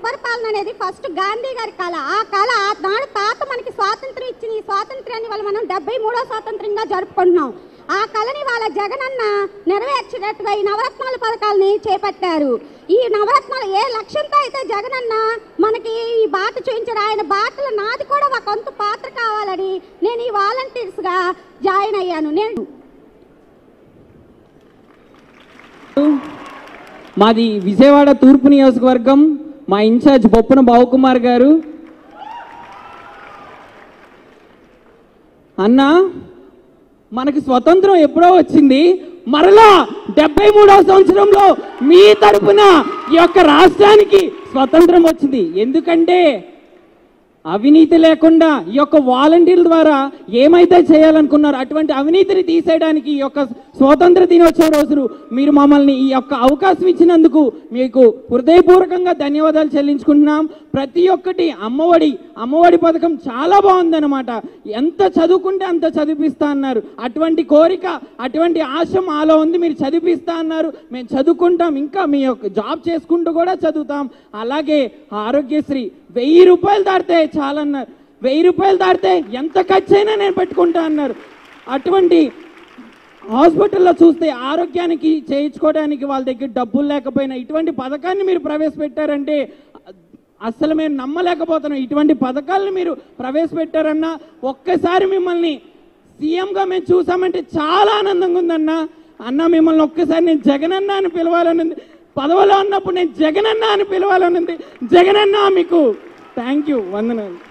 సుపరిపాలన అనేది ఫస్ట్ గాంధీ గారి కళ ఆ కళ నాడు తాత మనకి స్వాతంత్రం ఇచ్చిన ఈ స్వాతంత్ర్యాన్ని వాళ్ళ మనం డెబ్బై మూడో స్వాతంత్రంగా జరుపుకుంటున్నాం ఆ కళని వాళ్ళ జగనన్న నెరవేర్చినట్టుగా ఈ నవరత్నాల పథకాలని చేపట్టారు ఈ నవరత్నాలు ఏ లక్ష్యంతో అయితే జగనన్న మనకి ఈ బాట చూపించాడు ఆయన బాటలో నాది కూడా ఒక కొంత పాత్ర కావాలని నేను ఈ వాలంటీర్స్గా జాయిన్ అయ్యాను నేను మాది విజయవాడ తూర్పు నియోజకవర్గం మా ఇన్ఛార్జ్ బొప్పన బావుకుమార్ గారు అన్నా మనకి స్వతంత్రం ఎప్పుడో వచ్చింది మరలా డెబ్బై మూడవ సంవత్సరంలో మీ తరపున ఈ యొక్క రాష్ట్రానికి స్వతంత్రం వచ్చింది ఎందుకంటే అవినీతి లేకుండా ఈ యొక్క వాలంటీర్ల ద్వారా ఏమైతే చేయాలనుకున్నారో అటువంటి అవినీతిని తీసేయడానికి ఈ యొక్క స్వాతంత్ర దినోత్సవ రోజు మీరు మమ్మల్ని ఈ యొక్క అవకాశం ఇచ్చినందుకు మీకు హృదయపూర్వకంగా ధన్యవాదాలు చెల్లించుకుంటున్నాం ప్రతి ఒక్కటి అమ్మఒడి అమ్మఒడి పథకం చాలా బాగుందన్నమాట ఎంత చదువుకుంటే అంత చదివిస్తా అన్నారు అటువంటి కోరిక అటువంటి ఆశ మాలో ఉంది మీరు చదివిస్తా అన్నారు మేము చదువుకుంటాం ఇంకా మీ యొక్క జాబ్ చేసుకుంటూ కూడా చదువుతాం అలాగే ఆరోగ్యశ్రీ వెయ్యి రూపాయలు దాటితే చాలన్నారు వెయ్యి రూపాయలు దాటితే ఎంత ఖర్చు అయినా నేను పెట్టుకుంటా అన్నారు అటువంటి హాస్పిటల్లో చూస్తే ఆరోగ్యానికి చేయించుకోవడానికి వాళ్ళ దగ్గర డబ్బులు లేకపోయినా ఇటువంటి పథకాన్ని మీరు ప్రవేశపెట్టారంటే అస్సలు మేము నమ్మలేకపోతున్నాం ఇటువంటి పథకాలను మీరు ప్రవేశపెట్టారన్న ఒక్కసారి మిమ్మల్ని సీఎంగా మేము చూసామంటే చాలా ఆనందంగా ఉందన్న అన్న మిమ్మల్ని ఒక్కసారి నేను జగనన్న అని పిలవాలని ఉంది పదవిలో ఉన్నప్పుడు నేను జగనన్న అని పిలవాలని ఉంది జగనన్న మీకు థ్యాంక్ యూ వందనాలు